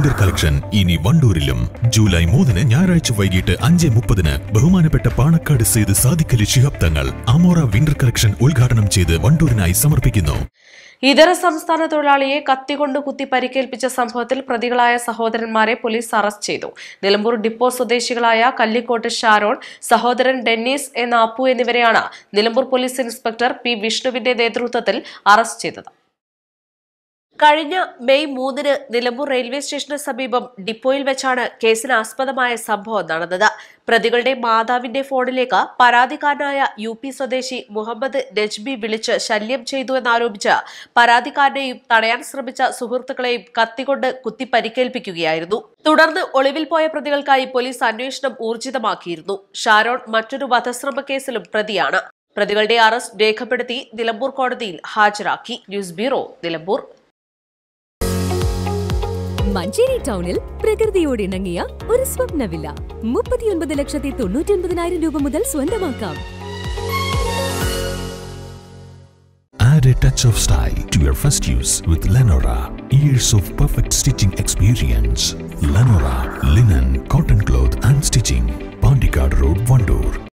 Winter collection ഇനി വണ്ടൂരിലും July മൂന്നിന് ഞായറാഴ്ച വൈകിട്ട് അഞ്ച് മുപ്പതിന് ബഹുമാനപ്പെട്ട പാണക്കാട് സെയ്ത് സാദിഖലി ശിഹാബ് തങ്ങൾ അമോറ വിന്റർ കളക്ഷൻ ഉദ്ഘാടനം ചെയ്ത് വണ്ടൂരിനായി സമർപ്പിക്കുന്നു ഇതര സംസ്ഥാന തൊഴിലാളിയെ കത്തികൊണ്ട് കുത്തി പരിക്കേൽപ്പിച്ച സംഭവത്തിൽ പ്രതികളായ സഹോദരന്മാരെ പോലീസ് അറസ്റ്റ് ചെയ്തു നിലമ്പൂർ ഡിപ്പോ സ്വദേശികളായ കല്ലിക്കോട്ട് ഷാരോൺ സഹോദരൻ ഡെന്നീസ് എന്ന അപ്പു എന്നിവരെയാണ് നിലമ്പൂർ പോലീസ് ഇൻസ്പെക്ടർ പി വിഷ്ണുവിന്റെ നേതൃത്വത്തിൽ അറസ്റ്റ് ചെയ്തത് കഴിഞ്ഞ മെയ് മൂന്നിന് നിലമ്പൂർ റെയിൽവേ സ്റ്റേഷന് സമീപം ഡിപ്പോയിൽ വെച്ചാണ് കേസിന് ആസ്പദമായ സംഭവം നടന്നത് പ്രതികളുടെ മാതാവിന്റെ ഫോണിലേക്ക് പരാതിക്കാരനായ യു പി സ്വദേശി മുഹമ്മദ് നജ്മി വിളിച്ച് ശല്യം ചെയ്തു എന്നാരോപിച്ച് പരാതിക്കാരനെയും തടയാൻ ശ്രമിച്ച സുഹൃത്തുക്കളെയും കത്തികൊണ്ട് കുത്തി പരിക്കേൽപ്പിക്കുകയായിരുന്നു തുടർന്ന് ഒളിവിൽ പോയ പ്രതികൾക്കായി പോലീസ് അന്വേഷണം ഊർജിതമാക്കിയിരുന്നു ഷാരോൺ മറ്റൊരു വധശ്രമ കേസിലും പ്രതിയാണ് പ്രതികളുടെ അറസ്റ്റ് രേഖപ്പെടുത്തി നിലമ്പൂർ കോടതിയിൽ ഹാജരാക്കി ന്യൂസ് ബ്യൂറോ നിലമ്പൂർ മഞ്ചേരി ടൗണിൽ പ്രകൃതിയോട് ഇണങ്ങിയ ഒരു സ്വപ്ന വില്ല മുപ്പത്തിയൊൻപത് ലക്ഷത്തി തൊണ്ണൂറ്റി ഒൻപതിനായിരം രൂപ മുതൽ സ്വന്തമാക്കാം Add a touch of style to your first use with Lenora. Years of perfect stitching experience. Lenora, linen, cotton cloth and stitching. Pandikad Road, Vandoor.